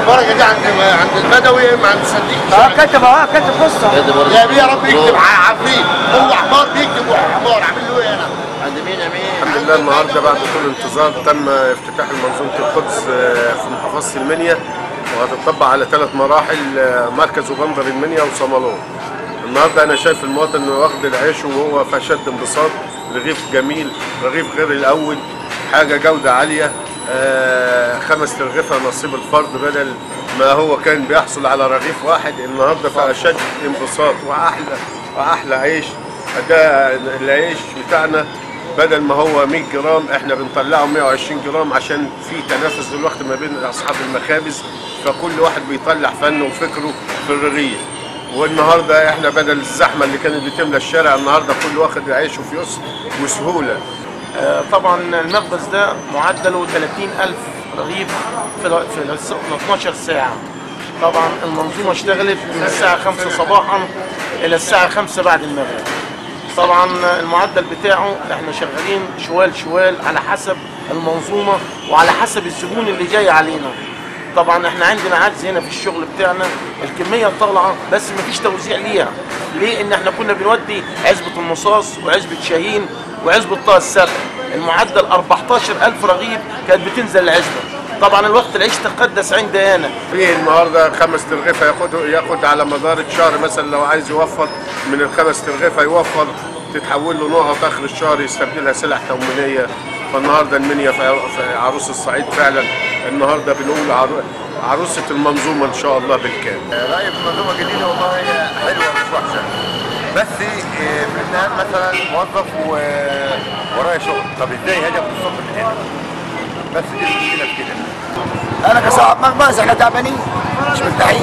الورقه دي عند عند البدوي اما عند صديق اه كتب اه كتب قصه يا بيه يا رب يكتب ع- عفريت هو حمار بيكتب حمار عامل له ايه انا عند مين يا مين؟ الحمد لله النهارده بعد طول انتظار تم افتتاح منظومه القدس آه، في محافظه المنيا وهتطبق على ثلاث مراحل آه، مركز وبندر المنيا وصمالون. النهارده انا شايف المواطن انه واخد العيش وهو في اشد انبساط رغيف جميل رغيف غير الاول حاجه جوده عاليه آه، خمس ترغيفه نصيب الفرد بدل ما هو كان بيحصل على رغيف واحد النهارده في اشد انبساط واحلى واحلى عيش ده العيش بتاعنا بدل ما هو 100 جرام احنا بنطلعه 120 جرام عشان في تنافس دلوقتي ما بين اصحاب المخابز فكل واحد بيطلع فنه وفكره في الرغيف والنهارده احنا بدل الزحمه اللي كانت بتملى الشارع النهارده كل واخد عيشه في يسر وسهوله آه، طبعا المخبز ده معدله 30000 رغيف في ال- في ال 12 ساعة طبعا المنظومة اشتغلت من الساعة 5 صباحا إلى الساعة 5 بعد المغرب طبعا المعدل بتاعه احنا شغالين شوال شوال على حسب المنظومة وعلى حسب الزبون اللي جاي علينا طبعا احنا عندنا عجز هنا في الشغل بتاعنا الكميه طالعه بس مفيش توزيع ليها ليه ان احنا كنا بنودي عزبه النصاص وعزبه شاهين وعزبه طه السلق المعدل 14000 رغيف كانت بتنزل العزبه طبعا الوقت العيش تقدس عندي انا في النهارده خمس ترغيفه ياخد ياخد على مدار الشهر مثلا لو عايز يوفر من الخمس ترغيفه يوفر تتحول له نقط اخر الشهر يستبدلها سلع تموينيه فالنهارده المنيا في في عروس الصعيد فعلا النهارده بنقول عرو- عروسه المنظومه ان شاء الله بالكامل رأيي في المنظومة الجديدة والله هي حلوة مش وحشة بس آه، في النهاية مثلا موظف وورايا شغل طب ازاي هاجي من الصبح من هنا بس دي المشكلة في كده انا كصاحب مخبز احنا تعبانين مش مرتاحين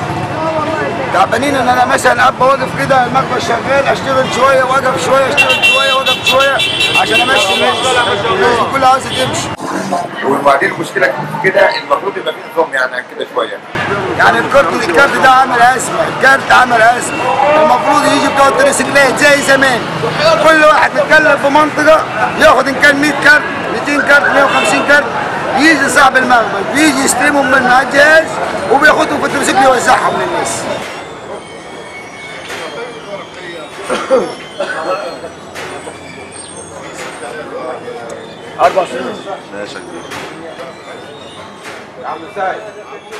تعبانين ان انا مثلا ابقى واقف كده المخبز شغال اشتغل شويه واقف شويه اشتغل شويه واقف شويه عشان امشي الناس الناس دي كلها عايزه تمشي وبعدين المشكلة في كده المفروض يبقى في نظام يعني عن كده شوية يعني الكارت الكارت ده عمل ازمه الكارت عمل ازمه المفروض يجي بتوع التريسيكلات زي زمان كل واحد متكلم في منطقه ياخد ان كان 100 كارت 200 كارت 150 كارت يجي صاحب المخبز بيجي يستلمهم من مع الجهاز وبياخدهم في التريسيكل يوزعهم للناس أربع سنين ماشي يا كبير يا عم سعيد